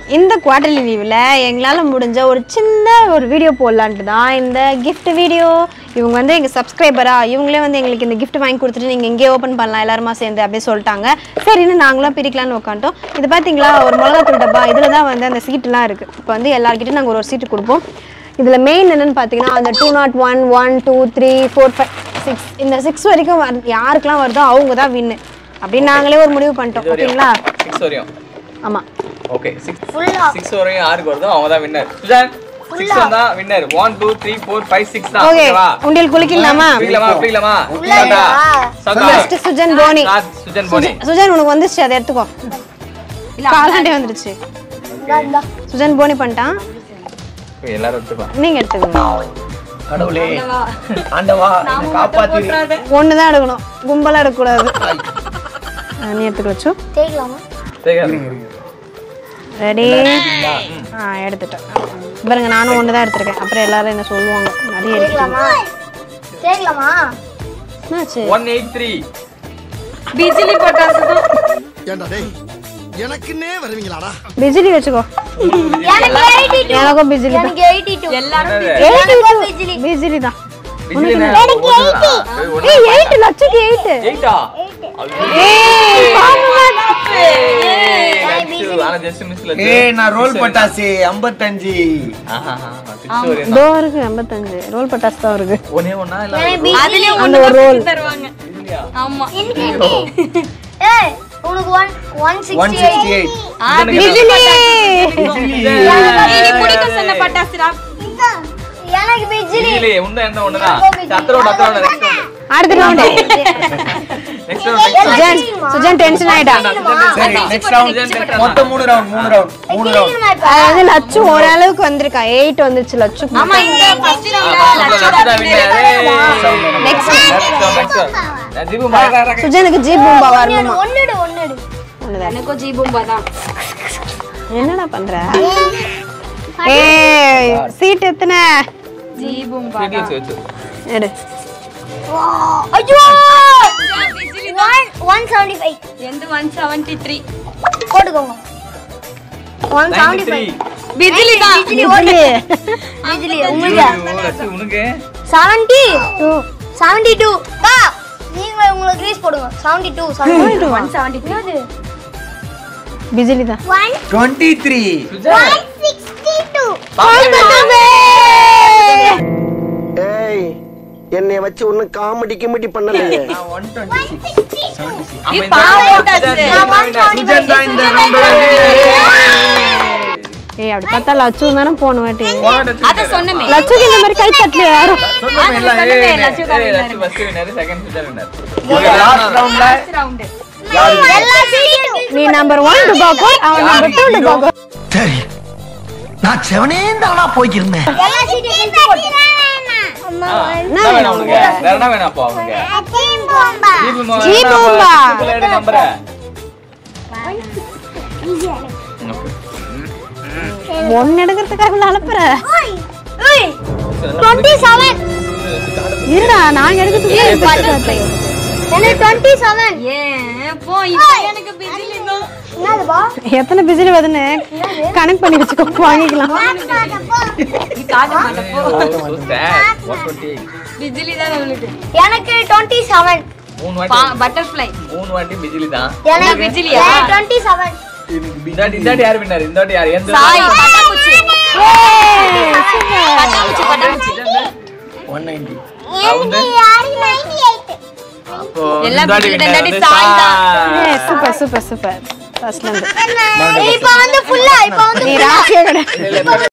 இந்த குவார்டர்லி லீவில் எங்களால் முடிஞ்ச ஒரு சின்ன ஒரு வீடியோ போடலான்ட்டு தான் இந்த gift வீடியோ இவங்க வந்து எங்கள் சப்ஸ்கிரைபரா இவங்களே வந்து எங்களுக்கு இந்த gift வாங்கி கொடுத்துட்டு நீங்கள் இங்கே ஓப்பன் பண்ணலாம் எல்லாருமா சேர்ந்து அப்படியே சொல்லிட்டாங்க சரின்னு நாங்களும் பிரிக்கலான்னு உட்காந்துட்டோம் இது பார்த்தீங்களா ஒரு மிளகாத்தூள் டப்பா இதில் தான் வந்து அந்த சீட்டுலாம் இருக்குது இப்போ வந்து எல்லாருக்கிட்டையும் நாங்கள் ஒரு ஒரு சீட்டு கொடுப்போம் இதில் மெயின் என்னன்னு பார்த்தீங்கன்னா அந்த two not one one two three four five six இந்த சிக்ஸ் வரைக்கும் வர யாருக்கெல்லாம் வருதோ அவங்க தான் வின்னு அப்படின்னு நாங்களே ஒரு முடிவு பண்ணிட்டோம் ஓகேங்களா சிக்ஸ் வரையும் ஆமாம் ஓகே சிக்ஸ் சிக்ஸ் வரையும் யாருக்கு வருதோ அவங்க தான் வின்னர் சுஜான் சிக்ஸ் வந்தா winner one two three four five six தான் ஓகே ஓகேவா உண்டியல் குளிக்கலாமா பிடிக்கலாமா பிடிக்கலாமா சந்தா சந்தா ஃபர்ஸ்ட் சுஜன் போனி ஸ்டார்ட் சுஜன் போனி சுஜன் உனக்கு வந்துருச்சு அதை எடுத்துக்கோ காலாண்டே வந்துருச்சு சுஜன் போனி பண்ணிட்டான் எல்லாரும் எடுத்துப்பா நீங்க எடுத்துக்கோங்க கடவுளே ஆண்டவா என்னை காப்பாத்தி ஒன்று தான் எடுக்கணும் கும்பலாக எடுக்கக்கூடாது ஆ, நீ எடுத்துக்க வச்சு சரி ரெடி ஆ எடுத்துட்டேன் பாருங்க நானும் ஒன்று தான் எடுத்திருக்கேன் அப்புறம் எல்லாரும் என்ன சொல்லுவாங்க நிறைய எடுக்கலாம் கேட்கலாமா என்னாச்சு ஒன் எயிட் த்ரீ பிஜிலி பட்டாசு தான் ஏண்டா டேய் எனக்குன்னே வருவீங்களாடா பிஜிலி வச்சுக்கோ எனக்கு எயிட்டி டூ எனக்கும் பிஜிலி தான் எனக்கு எயிட்டி டூ எல்லாரும் பிஜிலி தான் பிஜிலி ஏய் எயிட் லட்சக்கு எயிட் எயிட்டா ஏய் ஆனா ஜஸ்ட் மிஸ்ல ஏய் நான் ரோல் பட்டாசு ஐம்பத்தஞ்சு சிக்ஸ் வரையும் இதோ இருக்கு ஐம்பத்தஞ்சு ரோல் பட்டாசு தான் இருக்கு ஒன்னே ஒன்னா இல்ல அதுலயே அந்த ஒரு ரோல் தருவாங்க ஆமா ஏய் உனக்கு one one one sixty sixty eight பிஜிலி நீ குடிக்க சொன்ன பட்டாசுடா எனக்கு பிஜிலி பிஜிலி உண்ட என்ன ஒண்ணுதான் அத்தரோட அத்தரோட நெக்ஸ்ட் ஒன் அடுத்த round next one next Sujan Sujan tension ஆயிட்டா சரி நெக்ஸ்ட் ரவுண்ட் மொத்தம் மூணு ரவுண்ட் மூணு ரவுண்ட் மூணு ரவுண்ட் அதாவது லட்சு ஓரளவுக்கு வந்திருக்கா எயிட் வந்துருச்சு லட்சு ஆமா இந்த ஃபர்ஸ்ட் நெக்ஸ்ட் ஜிபு மாறா சுஜனுக்கு ஜீப் பூம்பா வரணுமா ஒன்னுடு ஒன்னுடு எனக்கும் ஜீபூம்பா தான் என்னடா பண்ற ஏய் சீட் எத்தனை ஜீபூம்பா வச்சு வச்சு எடு ஐயோ ஒன் ஒன் செவன்டி ஃபைவ் எந்த ஒன் செவன்டி த்ரீ போட்டுக்கோங்க ஒன் செவன்டி த்ரீ ஃபைவ் பிஜிலி தான் பிஜிலி ஓடுது பிஜிலி உங்களுக்கு உனக்கு செவன்டி டூ செவன்டி டூ பா நீங்க உங்களுக்கு ரீஸ் போடுங்க seventy two seventy two one seventy two பிஜிலி தான் one twenty three one sixty two ஏய் என்னைய வச்சு ஒன்னும் காமெடி கிமெடி பண்ணலையே ஒன் டுவெண்ட்டி சிக்ஸ் சுஜன் தான் இந்த round ஏய் அப்படி பார்த்தா லட்சு தானே போன வாட்டி அத சொன்னமே லட்சுக்கு இந்த மாதிரி கை தட்டல யாரும் சொன்னோமே எல்லாம் சொன்னோமே, ஏய், லட்சு ஏய், தான் Lakshu first winner, second Sujan winner. Last ரவுண்ட்ல ரவுண்ட் எல்லா சீட்டும் நீ நம்பர் ஒன் டுபாக்கோ அவன் நம்பர் டூ டுபாக்கோ சரி நான் செவனே தானா போய்க்கிருந்தேன் எல்லா சீட்டும் எடுத்து போட்டு ஆ, என்ன வேணும் உனக்கு? வேற என்ன வேணும் அப்போ அவனுக்கு? ஜீபு மோ- ஜீபு வேணா, பா. அப்போ ஜீபுல எடு number. ஒன்னு எடுக்கிறதுக்காக அனுப்புற டுவெண்ட்டி செவன் இருடா நான் எடுக்கிறதுக்கு எனக்கு டுவெண்ட்டி செவன் ஏன் போ இப்போ எனக்கு பிஜிலி தான் என்னதுப்பா எத்தனை பிசிலி வருதுன்னு கனெக்ட் பண்ணி வச்சுக்கோ வாங்கிக்கலாம் நீ காட்ட மாட்டே போ Oh, so sad. 128. பிஜிலி தான் உங்களுக்கு எனக்கு டுவெண்ட்டி செவன் மூணு வாட்டி பட்டர்ஃப்ளை மூணு வாட்டி பிஜிலி தான் எனக்கு பிஜிலியா? டுவெண்ட்டி செவன் இந்த வாட்டி இந்த வாட்டி யார் winner? இந்த வாட்டி யார் எந்த சாய் பட்டாம்பூச்சி பட்டாம்பூச்சி பட்டாம்பூச்சி ஒன் நைன்டி வந்து அப்போ எல்லாம் இந்த வாட்டி இந்த winner வாட்டி வந்து சாய் தான். சாய். சூப்பர் சூப்பர் சூப்பர் ஃபர்ஸ்ட்ல இருந்து இப்ப வந்து ஃபுல்லா இப்ப வந்து நீ ராசியா கிடையாது இல்ல, இல்ல,